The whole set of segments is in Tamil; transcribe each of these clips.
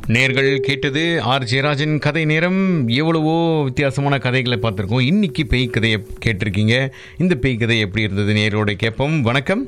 நேர்கள் கேட்டது ஆர் ஜெயராஜன் கதை நேரம் எவ்வளவோ வித்தியாசமான கதைகளை பார்த்துருக்கோம் இன்னைக்கு பேய் கதையை கேட்டிருக்கீங்க இந்த பேய் கதை எப்படி இருந்தது நேரோட கேட்போம் வணக்கம்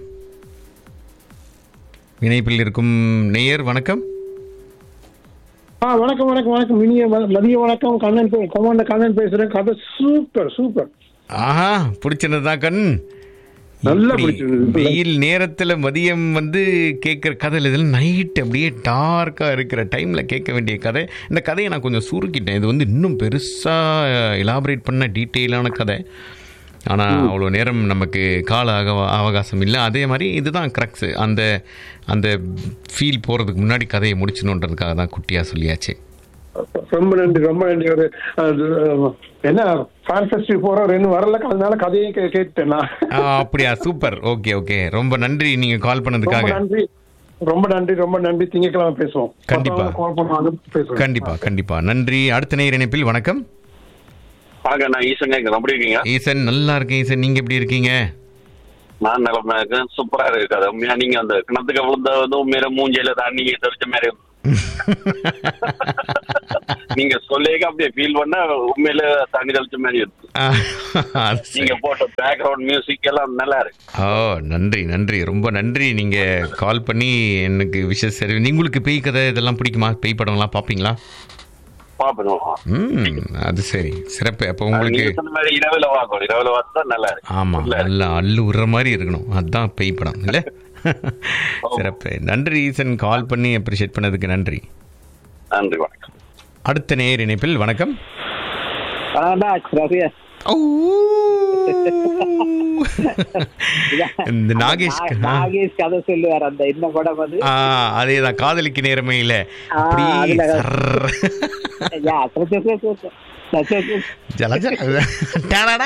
இணைப்பில் இருக்கும் நேயர் வணக்கம் ஆ வணக்கம் வணக்கம் வணக்கம் இனிய ம- மதிய வணக்கம் கண்ணன் பே- கமாண்டர் கண்ணன் பேசுறேன் கதை சூப்பர் சூப்பர் ஆஹா பிடிச்சிருந்ததா கண் நல்லா இப்படி பிடிச்சிருந்தது. வெயில் நேரத்தில் மதியம் வந்து கேட்குற கதை இதில் நைட் அப்படியே டார்க்காக இருக்கிற டைமில் கேட்க வேண்டிய கதை இந்த கதையை நான் கொஞ்சம் சுருக்கிட்டேன் இது வந்து இன்னும் பெருசாக எலாபரேட் பண்ண டீட்டெயிலான கதை ஆனால் அவ்வளோ நேரம் நமக்கு கால அக அவகாசம் இல்லை அதே மாதிரி இதுதான் க்ரக்ஸு அந்த அந்த ஃபீல் போகிறதுக்கு முன்னாடி கதையை முடிச்சணுன்றதுக்காக தான் குட்டியாக சொல்லியாச்சு ரொம்ப நன்றி ரொம்ப நன்றி ஒரு அது, என்ன ஃபேன்டஸ்டி போறவர் இன்னும் வரல அதனால கதையை கே- கேட்டேன் நான் ஆ, அப்படியா சூப்பர் ஓகே ஓகே ரொம்ப நன்றி நீங்கள் கால் ரொம்ப பண்ணதுக்காக நன்றி ரொம்ப நன்றி ரொம்ப நன்றி திங்கட்கிழமை பேசுவோம் கண்டிப்பா. கால் பண்ணுவாங்க பேசுவோம் கண்டிப்பா கண்டிப்பா நன்றி அடுத்த நேர் இணைப்பில் வணக்கம் வாங்க நான் ஈசன் இங்க எப்படி இருக்கீங்க ஈசன் நல்லா இருக்கேன் ஈசன் நீங்க எப்படி இருக்கீங்க நான் நிலமை இருக்கேன் சூப்பரா இருக்காது உண்மையா நீங்க அந்த கிணத்துக்கு விழுந்த வந்து உண்மையில மூஞ்சியில தண்ணி தெளிச்ச மாதிரி இருக்கு. நீங்க சொல்லிக்க அப்படியே ஃபீல் பண்ண உண்மையில தண்ணி தெளிச்ச மாதிரி இருக்கு ஆ, அது சரி. நீங்க போட்ட பேக்ரவுண்ட் மியூசிக் எல்லாம் நல்லா இருக்கு ஓ நன்றி நன்றி ரொம்ப நன்றி நீங்க கால் பண்ணி எனக்கு விஷயம் சரி உங்களுக்கு பேய் கதை இதெல்லாம் பிடிக்குமா பேய் படம்லாம் பார்ப்பீங்களா பாப்போம் ம் அது சரி சிறப்பு அப்போ உங்களுக்கு நீங்க சொன்ன மாதிரி இரவுல வாக்கணும் இரவுல பார்த்தா நல்லா இருக்கு ஆமா இல்ல. நல்லா அள்ளு விடுற மாதிரி இருக்கணும் அதுதான் பேய் படம் இல்ல சிறப்பு நன்றி ஈசன் கால் பண்ணி அப்ரிஷியேட் பண்ணதுக்கு நன்றி நன்றி வணக்கம் அடுத்த நேர் இணைப்பில் வணக்கம் ஓ! இந்த நாகேஷ் ஆ. நாகேஷ் கதை சொல்லுவார் அந்த என்ன படம் அது ஆ அதேதான் காதலிக்கு நேரமே இல்ல ஆ, அப்படி அதுல- சர்ர். யா, சரி, சரி, சரி, சரி, சரி, சரி, சரி. ஜல ஜல. டடடா.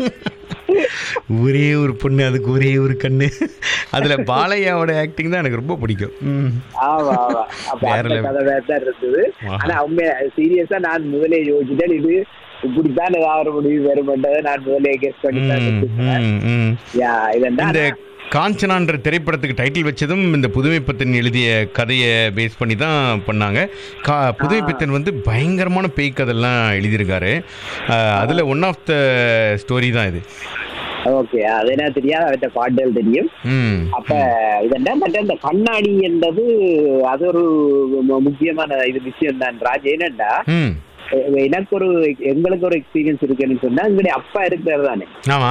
ஒரே ஒரு பொண்ணு அதுக்கு ஒரே ஒரு கண்ணு அதுல பாலையாவோட ஆக்டிங் தான் எனக்கு ரொம்ப பிடிக்கும் ம். ஆமா ஆமா அப்ப வேற அந்த level. கதை வேற தான் இருந்தது ஆஹா. ஆனா உண்மை சீரியஸா நான் முதலே யோசிச்சேன் இது இப்படித்தான் ஏதாவது முடிவு வருமென்றதை நான் முதலே கெஸ் பண்ணி தான் ம், வச்சிருந்தேன். ம், ம். யா, இதெல்லாம் இந்த காஞ்சனான்ற திரைப்படத்துக்கு டைட்டில் வச்சதும் இந்த புதுமைப்பித்தன் எழுதிய கதையை பேஸ் பண்ணி தான் பண்ணாங்க கா புதுமைப்பித்தன் வந்து பயங்கரமான பேய் கதையெல்லாம் எழுதியிருக்காரு அஹ், அதுல ஒன் ஆஃப் த ஸ்டோரி தான் இது ஓகே அது என்ன தெரியாது அவற்ற பாட்டுகள் தெரியும் ம் அப்ப இதெல்லாம் மற்ற இந்த கண்ணாடி என்றது அது ஒரு மு- முக்கியமான இது விஷயம் தான் ராஜ் என்னண்டா ம் எ- எனக்கு ஒரு எங்களுக்கு ஒரு எக்ஸ்பீரியன்ஸ் இருக்குன்னு சொன்னா எங்களுடைய அப்பா இருக்கிறது தானே ஆமா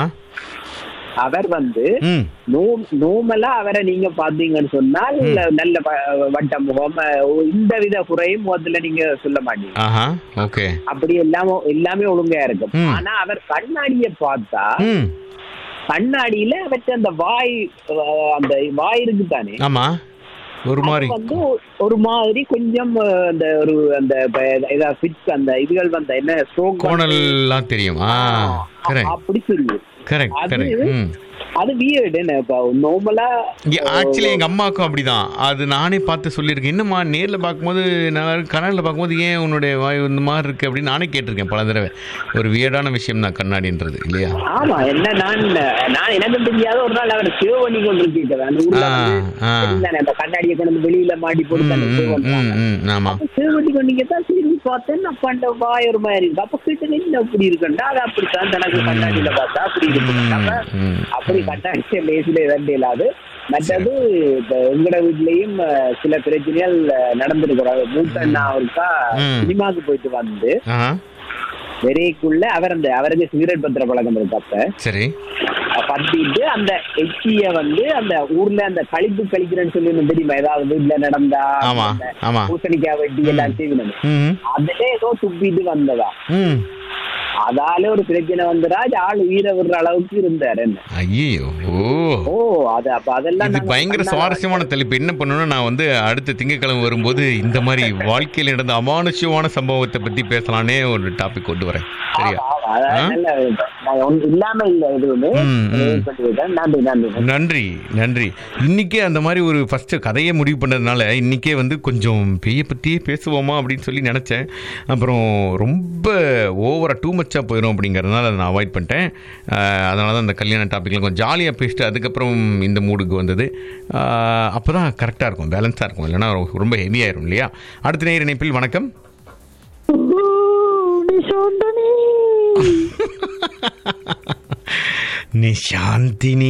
அவர் வந்து ம் நோமலா அவரை நீங்க பாத்தீங்கன்னு சொன்னால் நல்ல ப- வட்ட முகம் அஹ், இந்த வித குறையும் முகத்துல நீங்க சொல்ல மாட்டீங்க ஆஹா ஓகே அப்படி எல்லாமே எல்லாமே ஒழுங்கா இருக்கும் ம். ஆனா அவர் கண்ணாடிய பார்த்தா ம் கண்ணாடியில அவற்ற அந்த வாய் அஹ், அந்த வாய் இருக்கு தானே ஆமா ஒரு மாதிரி அது வந்து ஒரு மாதிரி கொஞ்சம் அஹ், அந்த ஒரு அந்த இதா ஃபிட்ஸ் அந்த இதுகள் வந்த என்ன ஸ்ட்ரோக் கோணல்லாம் தெரியும் ஆ கரெக்ட் அப்படி சொல்லு கரெக்ட் அது- கரெக்ட் ம் அது வியர்டு என்ன இப்போ நார்மலா ஆக்சுவலி எங்க அம்மாவுக்கும் அப்படிதான் அது நானே பார்த்து சொல்லியிருக்கேன் என்னம்மா நேர்ல பார்க்கும்போது நான் கண்ணாடியில் பார்க்கும்போது ஏன் உன்னுடைய வாய் இந்த மாதிரி இருக்கு அப்படின்னு நானே கேட்டிருக்கேன் பல தடவை ஒரு வியர்டான விஷயம் தான் கண்ணாடின்றது இல்லையா ஆமா என்ன நான் நான் எனக்கு தெரியாத ஒரு நாள் அவர் சேவ் பண்ணி கொண்டிருக்கேன் அந்த ஊர்ல ஆ, வந்து ஆ. தெரியுதானே, அந்த கண்ணாடியை கொண்டு வந்து வெளியில மாட்டி போட்டு ம், அந்த சேவ் ம், ம், பண்றாங்க ம், ஆமா அப்ப சேவ் பண்ணி கொண்டீங்க தான் சரி பார்த்தேன் அப்ப அந்த வாய் ஒரு மாதிரி இருக்கு அப்ப கிட்ட நின்று அப்படி இருக்குண்டா அது அப்படித்தான் தனக்கு கண்ணாடியில பார்த்தா அப்படி இருக்கு அப்ப ம், அப்படி கண்ணாடி லேசில இரண்டு இல்லாது மற்றது இப்ப எங்கட வீட்லயும் அஹ், சில பிரச்சனைகள் அஹ், நடந்திருக்கிறாங்க மூத்தண்ணா அவருக்கா ம். சினிமாவுக்கு போயிட்டு வந்து ஆஹா வெறைக்குள்ள அவர் அந்த அவருக்கு சிகரெட் பத்திர பழக்கம் இருக்கு அப்ப சரி அஹ் பத்திட்டு அந்த எச்சிய வந்து அந்த ஊர்ல அந்த கழிப்பு கழிக்கிறேன்னு சொல்லி ஒண்ணு தெரியுமா ஏதாவது வீட்டுல நடந்தா ஆமா அந்த ஆமா பூசணிக்காய் வெட்டி எல்லாம் செய்யணும் ம் அதுல ஏதோ துப்பிட்டு வந்ததா ம் அதால ஒரு பிரச்சனை வந்துடா ஆள் உயிரை விடுற அளவுக்கு இருந்தாரு என்ன ஐயோ ஓ ஓ அது அப்ப அதெல்லாம் இது நாங்க பயங்கர கண்ணால சுவாரஸ்யமான தலைப்பு என்ன பண்ணணும்னா நான் வந்து அடுத்த திங்கட்கிழமை வரும்போது இந்த மாதிரி வாழ்க்கையில் நடந்த அமானுஷ்யமான சம்பவத்தை பத்தி பேசலானே ஒரு டாபிக் கொண்டு வரேன் சரியா ஆமா, ஆமா. அதாவது ஆ? நல்ல நான் ஒண்ணும் இல்லாம இல்ல எதுவுமே ம், ம். சொல்லிவிட்டேன். நன்றி நன்றி நன்றி நன்றி இன்னைக்கே அந்த மாதிரி ஒரு ஃபர்ஸ்ட் கதையை முடிவு பண்ணதுனால இன்னைக்கே வந்து கொஞ்சம் பேயை பற்றியே பேசுவோமா அப்படின்னு சொல்லி நினச்சேன் அப்புறம் ரொம்ப ஓவராக டூ மச்சாக போயிடும் அப்படிங்கிறதுனால அதை நான் அவாய்ட் பண்ணிட்டேன் அதனால தான் அந்த கல்யாண டாப்பிக்கில் கொஞ்சம் ஜாலியாக பேசிட்டு அதுக்கப்புறம் இந்த மூடுக்கு வந்தது அப்போ தான் கரெக்டாக இருக்கும் பேலன்ஸாக இருக்கும் இல்லைன்னா ரொம்ப ஹெவியாயிரும் இல்லையா அடுத்த நேர இணைப்பில் வணக்கம் நிஷாந்தினி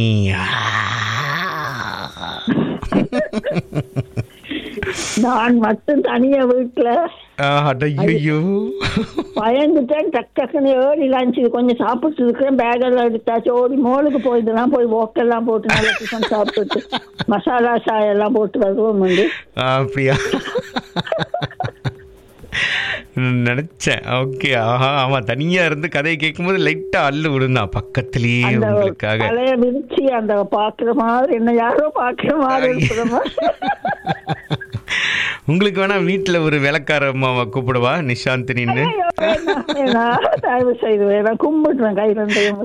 நான் மட்டும் தனியா வீட்டுல அடையோ பயந்துட்டேன் டக் டக்குன்னு ஏறி லஞ்ச் கொஞ்சம் சாப்பிட்டு இருக்கிறேன் பேக் எல்லாம் எடுத்தாச்சு ஓடி மோளுக்கு போயிருந்தெல்லாம் போய் ஒக்கெல்லாம் போட்டு நல்லா டிஃபன் சாப்பிட்டுட்டு மசாலா சாய் எல்லாம் போட்டு வருவோம் வந்து அப்படியா நினைச்சேன் ஓகே ஆஹா ஆமா தனியா இருந்து கதையை கேட்கும்போது லைட்டா அள்ளு விழுந்தான் பக்கத்திலேயே அந்த உங்களுக்காக தலைய விரிச்சு அந்த பாக்குற மாதிரி என்ன யாரோ பாக்குற மாதிரி இருக்கிற மாதிரி உங்களுக்கு வேணா வீட்டுல ஒரு வேலைக்கார அம்மாவை கூப்பிடுவா நிஷாந்தினின்னு ஐயோ, வேணாம், வேணாம். தயவு செய்து வேணாம் கும்பிடுறேன் கை ரெண்டையும்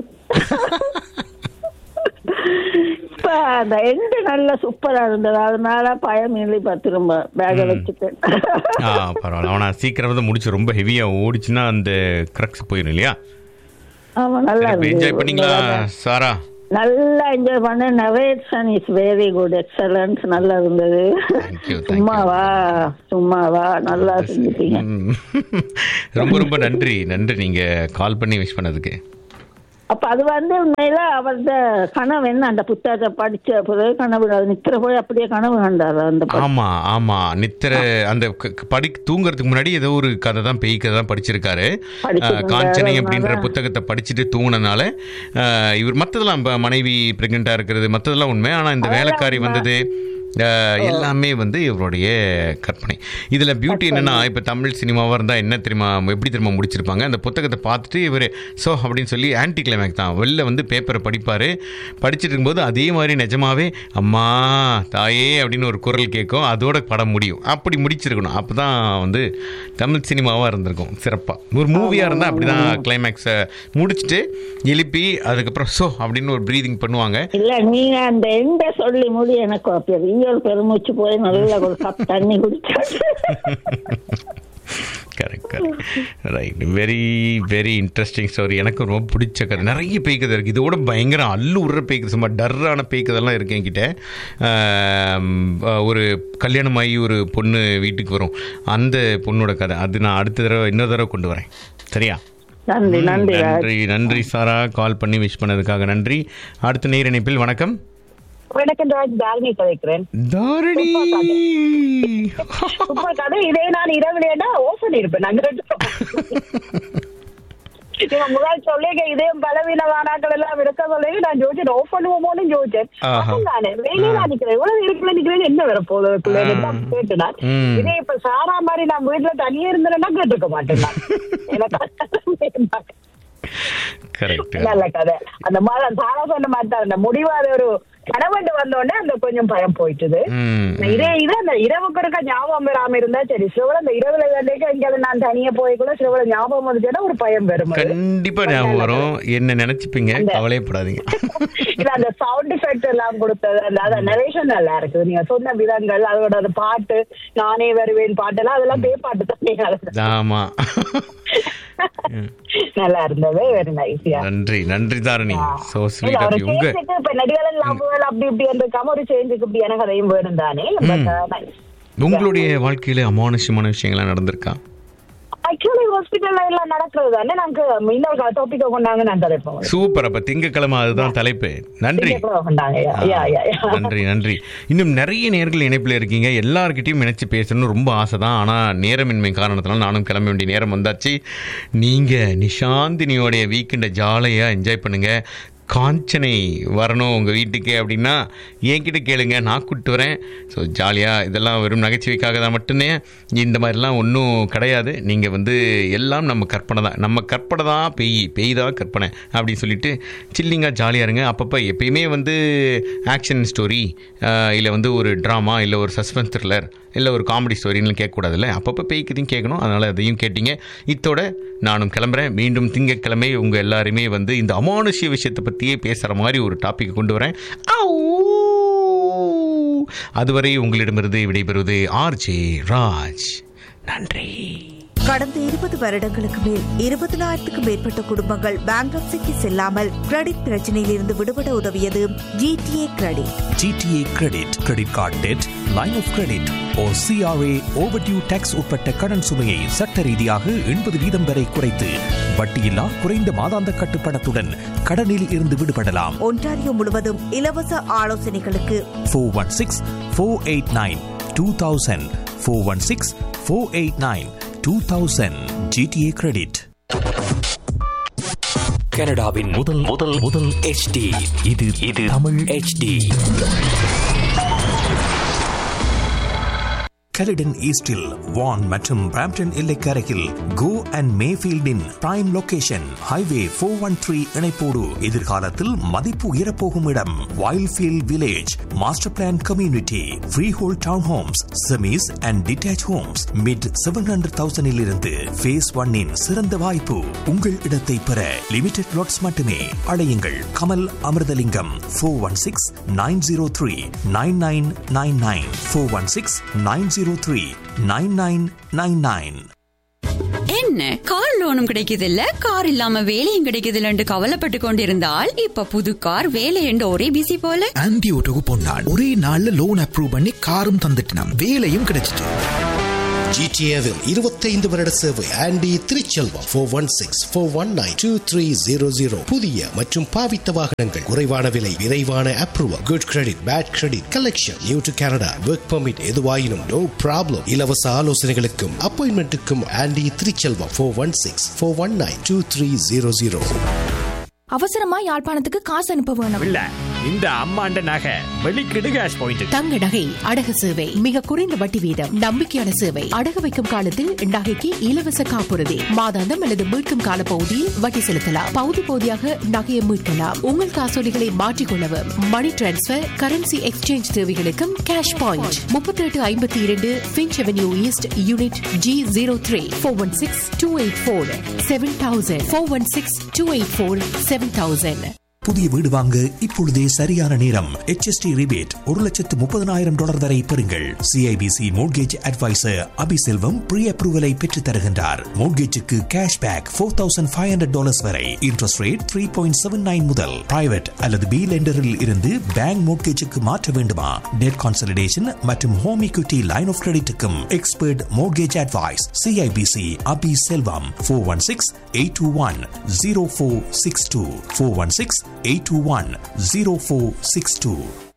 இப்ப அந்த எண்டு நல்ல சூப்பரா இருந்தது அதனால பயம் இல்லை பார்த்து ரொம்ப பேக வச்சுட்டேன் ஆ பரவாயில்ல அவனா சீக்கிரம் வந்து முடிச்சு ரொம்ப ஹெவியா ஓடிச்சுன்னா அந்த கிரக்ஸ் போயிடும் இல்லையா ஆமா நல்லா என்ஜாய் பண்ணீங்களா இருந்தது சாரா நல்லா என்ஜாய் பண்ண narration is very good excellence நல்லா இருந்தது Thank you, thank you. சும்மாவா சும்மாவா நல்லா செஞ்சுட்டீங்க ம். ரொம்ப ரொம்ப நன்றி நன்றி நீங்க கால் பண்ணி விஷ் பண்ணதுக்கு அப்ப அது வந்து உண்மையில அவரது கனவு என்ன அந்த புத்தகத்தை படிச்ச பிறகு கனவு அது நிக்கிற போய் அப்படியே கனவு கண்டாரு அந்த ப- ஆமா ஆமா நித்திர அந்த க- க- படி தூங்குறதுக்கு முன்னாடி ஏதோ ஒரு கதை தான் பேய் கதை தான் படிச்சிருக்காரு படிச்சிருந்தாரு, அஹ், காஞ்சனை அப்படின்ற அதனால. புத்தகத்தை படிச்சுட்டு தூங்குனனால அஹ், இவர் மற்றதெல்லாம் இப்ப மனைவி பிரெக்னெண்டா இருக்கிறது மற்றதெல்லாம் உண்மை ஆனா இந்த வேலைக்காரி வந்தது அஹ், எல்லாமே வந்து இவருடைய கற்பனை இதுல பியூட்டி என்னன்னா இப்ப தமிழ் சினிமாவா இருந்தா என்ன தெரியுமா எப்படி தெரியுமா முடிச்சிருப்பாங்க அந்த புத்தகத்தை பார்த்துட்டு இவர் சோ அப்படின்னு சொல்லி ஆன்டி கிளைமேக் தான் வெளில வந்து பேப்பரை படிப்பாரு படிச்சிட்டு இருக்கும்போது அதே மாதிரி நிஜமாவே அம்மா தாயே அப்படின்னு ஒரு குரல் கேட்கும் அதோட படம் முடியும் அப்படி முடிச்சிருக்கணும் அப்பதான் வந்து தமிழ் சினிமாவா இருந்திருக்கும் சிறப்பா ஒரு மூவியா இருந்தா அப்படிதான் கிளைமேக்ஸை முடிச்சுட்டு எழுப்பி அதுக்கப்புறம் சோ அப்படின்னு ஒரு ப்ரீதிங் பண்ணுவாங்க இல்ல நீங்க அந்த எண்ட சொல்லி முடி எனக்கு பெரிய ஒரு பெருமூச்சு போய் நல்ல ஒரு கப் தண்ணி குடிச்சாச்சு correct correct right very very interesting story எனக்கு ரொம்ப பிடிச்ச கதை நிறைய பேய் கதை இருக்குது இதோட பயங்கர அல்லு உருற பேய் கதை சும்மா டர்ரான பேய் கதைலாம் இருக்கு என்கிட்ட ஆம், ஒரு கல்யாணமாகி ஒரு பொண்ணு வீட்டுக்கு வரும் அந்த பொண்ணோட கதை அது நான் அடுத்த தடவை இன்னொரு தடவை கொண்டு வரேன் சரியா நன்றி நன்றி ராஜ். நன்றி நன்றி சாரா கால் பண்ணி விஷ் பண்ணதுக்காக நன்றி அடுத்த நேர் இணைப்பில் வணக்கம் வணக்கம் ராஜ் தாரணி கதைக்கிறேன் தாரணி சூப்பர் கதை இதே நான் இரவுலேடா ஓஃப் பண்ணிருப்பேன் நாங்க ரெண்டு பேரும். நீங்க முதல் சொல்லிங்க இதே பலவீன வானாக்கள் எல்லாம் இருக்க சொல்லி நான் ஜோதிச்சேன் ஆஃப் பண்ணுவோமோன்னு ஜோதிச்சேன் ஆஹா. தானே வெளியே நான் நிக்கிறேன் இவ்வளவு இருக்குல்ல நிக்கிறேன் என்ன வர போகுது ஆ. கேட்டு நான் ம். இதே இப்ப சாரா மாதிரி நான் வீட்டுல தனியே இருந்தேன்னா கேட்டிருக்க மாட்டேன் நான். எனக்கு கரெக்ட் நல்ல கதை அந்த மாதிரி சாரா சொன்ன மாதிரி தான் அந்த முடிவாத ஒரு கணவன் வந்தோடனே அந்த கொஞ்சம் பயம் போயிட்டுது ம் இதே இது அந்த இரவுக்கு இருக்க ஞாபகம் வராம இருந்தா சரி சிவல அந்த இரவுல வேலைக்கு எங்கேயாவது நான் தனியா போய்க்குள்ள சிவல ஞாபகம் வந்துச்சுன்னா ஒரு பயம் வரும் அது. கண்டிப்பா ஞாபகம் வரும் என்ன நினைச்சுப்பீங்க கவலையப்படாதீங்க இல்ல அந்த சவுண்ட் எஃபெக்ட் எல்லாம் கொடுத்தது அந்த அந்த நரேஷன் நல்லா இருக்குது நீங்க சொன்ன விதங்கள் அதோட அந்த பாட்டு நானே வருவேன் பாட்டெல்லாம் அதெல்லாம் பே பாட்டு தான் ஆமா நல்லா இருந்தது வெரி நைஸ் நன்றி நன்றி தாரணி சோ இல்ல ஸ்வீட் ஒரு ஆஃப் உங்க சேஞ்சுக்கு இப்ப நடிகர்கள் லாபங்கள் அப்படி இப்படி இருக்காம ஒரு சேஞ்சுக்கு இப்படியான கதையும் வேணும் தானே பட் நைஸ் உங்களுடைய வாழ்க்கையில அமானுஷ்யமான விஷயங்கள்லாம் நடந்திருக்கா ஆக்சுவலி ஹாஸ்பிட்டல்ல எல்லாம் நடக்கிறது தானே நாங்க இன்னொரு டாபிக் கொண்டாங்க நான் கதைப்போம் சூப்பர் அப்ப திங்கக்கிழமை அதுதான் தலைப்பு நன்றி கொண்டாங்க யா யா யா நன்றி நன்றி இன்னும் நிறைய நேர்கள் இணைப்பில் இருக்கீங்க எல்லார்கிட்டயும் நினைச்சு பேசணும்னு ரொம்ப ஆசை தான் ஆனால் நேரமின்மை காரணத்தினால நானும் கிளம்ப வேண்டிய நேரம் வந்தாச்சு நீங்கள் நிஷாந்தினியோடைய வீக்கெண்டை ஜாலியாக என்ஜாய் பண்ணுங்க காஞ்சனை வரணும் உங்கள் வீட்டுக்கு அப்படின்னா என்கிட்ட கேளுங்க நான் கூப்பிட்டு வரேன் ஸோ ஜாலியாக இதெல்லாம் வெறும் நகைச்சுவைக்காக தான் மட்டுமே இந்த மாதிரிலாம் ஒன்றும் கிடையாது நீங்கள் வந்து எல்லாம் நம்ம கற்பனை தான் நம்ம கற்பனை தான் பெய் பெய் தான் கற்பனை அப்படின்னு சொல்லிட்டு சில்லிங்காக ஜாலியாக இருங்க அப்பப்போ எப்பயுமே வந்து ஆக்ஷன் ஸ்டோரி இல்லை வந்து ஒரு ட்ராமா இல்லை ஒரு சஸ்பென்ஸ் த்ரில்லர் இல்லை ஒரு காமெடி ஸ்டோரின்னு கேட்கக்கூடாதுல்ல அப்பப்போ பேய்க்குதையும் கேட்கணும் அதனால் அதையும் கேட்டீங்க இத்தோட நானும் கிளம்புறேன் மீண்டும் திங்கட்கிழமை உங்கள் எல்லாருமே வந்து இந்த அமானுஷ்ய விஷயத்தை பற்றியே பேசுகிற மாதிரி ஒரு டாபிக் கொண்டு வரேன் ஆவ். அதுவரை உங்களிடமிருந்து விடைபெறுவது ஆர்ஜே ராஜ் நன்றி கடந்த இருபது வருடங்களுக்கு மேல் இருபதனாயிரத்துக்கும் மேற்பட்ட குடும்பங்கள் பேங்க்ரப்சிக்கு செல்லாமல் கிரெடிட் பிரச்சனையில் இருந்து விடுபட உதவியது GTA credit GTA credit credit card debt line of credit ஓ சிஆர்ஏ ஓவர்டியூ டேக்ஸ் உட்பட்ட கடன் சுமையை சட்ட ரீதியாக எண்பது வீதம் வரை குறைத்து வட்டியில்லா குறைந்த மாதாந்த கட்டுப்பணத்துடன் கடனில் இருந்து விடுபடலாம் ஒன்டாரியோ முழுவதும் இலவச ஆலோசனைகளுக்கு four one six four eight nine two thousand four one six four eight nine two thousand GTA credit கனடாவின் முதல் முதல் முதல் HD இது இது தமிழ் HD கலிடன் ஈஸ்டில் வான் மற்றும் பிராம்டன் எல்லைக்கரையில் கோ அண்ட் மேஃபீல்டின் prime location highway four one three இணைப்போடு எதிர்காலத்தில் மதிப்பு உயரப்போகும் இடம் Wildfield village master plan community freehold town homes semis and detach homes mid seven hundred தௌசண்டில் இருந்து ஃபேஸ் ஒன்னின் சிறந்த வாய்ப்பு உங்கள் இடத்தை பெற லிமிடெட் லாட்ஸ் மட்டுமே அழையுங்கள் Kamal Amirthalingam four one six nine zero three nine nine nine nine four one six nine zero three nine nine nine nine என்ன கார் லோனும் கிடைக்குது இல்ல கார் இல்லாம வேலையும் கிடைக்குது இல்லன்னு கவலைப்பட்டு கொண்டிருந்தால் இப்ப புது கார் வேலை என்று ஒரே பிசி போல ஆன்டி ஓட்டோக்கு பொன்னான் ஒரே நாள்ல லோன் அப்ரூவ் பண்ணி காரும் தந்துட்டான் வேலையும் கிடைச்சிட்டு ஜிடிஏவில் இருபத்தைந்து வருட சேவை Andy Thiruchelvam four one six four one nine two three zero zero புதிய மற்றும் பாவித்த வாகனங்கள் குறைவான விலை விரைவான approval good credit bad credit collection new to Canada work permit எதுவாயினும் நோ ப்ராப்ளம் இலவச ஆலோசனைகளுக்கும் அப்பாயின்மெண்ட்டுக்கும் Andy Thiruchelvam four one six four one nine two three zero zero அவசரமா யாழ்ப்பாணத்துக்கு காசு அனுப்ப வேணும் இல்ல இந்த அம்மாண்ட நகை வெளிக்கிடு கேஷ் பாயிண்ட் தங்க நகை அடகு சேவை மிக குறைந்த வட்டி வீதம் நம்பிக்கையான சேவை அடகு வைக்கும் காலத்தில் நகைக்கு இலவச காப்புறுதி மாதாந்தம் அல்லது மீட்கும் கால பகுதியில் வட்டி செலுத்தலாம் பகுதி பகுதியாக நகையை மீட்கலாம் உங்கள் காசோலிகளை மாற்றிக்கொள்ளவும் மணி டிரான்ஸ்பர் கரன்சி எக்ஸ்சேஞ்ச் தேவைகளுக்கும் கேஷ் பாயிண்ட் முப்பத்தி எட்டு ஐம்பத்தி இரண்டு Finch avenue east unit G zero three four one six two eight four seven thousand four one six two eight four seven thousand புதிய வீடு வாங்க இப்பொழுதே சரியான நேரம் HST ரிபேட் ஒரு லட்சத்து முப்பதனாயிரம் டாலர் வரை பெறுங்கள் CIBC mortgage advisor Abiselvam pre அப்ரூவலை பெற்றுத் தருகின்றார் மோட்கேஜுக்கு cash back four thousand five hundred dollars வரை interest rate three point seven nine முதல் பிரைவேட் அல்லது பி லெண்டரில் இருந்து பேங்க் மோட்கேஜுக்கு மாற்ற வேண்டுமா டெட் கான்சல்டேஷன் மற்றும் ஹோம் equity லைன் ஆஃப் கிரெடிட்டுக்கும் expert mortgage advice CIBC Abi Selvam four one six eight two one zero four six two four one six 821 0462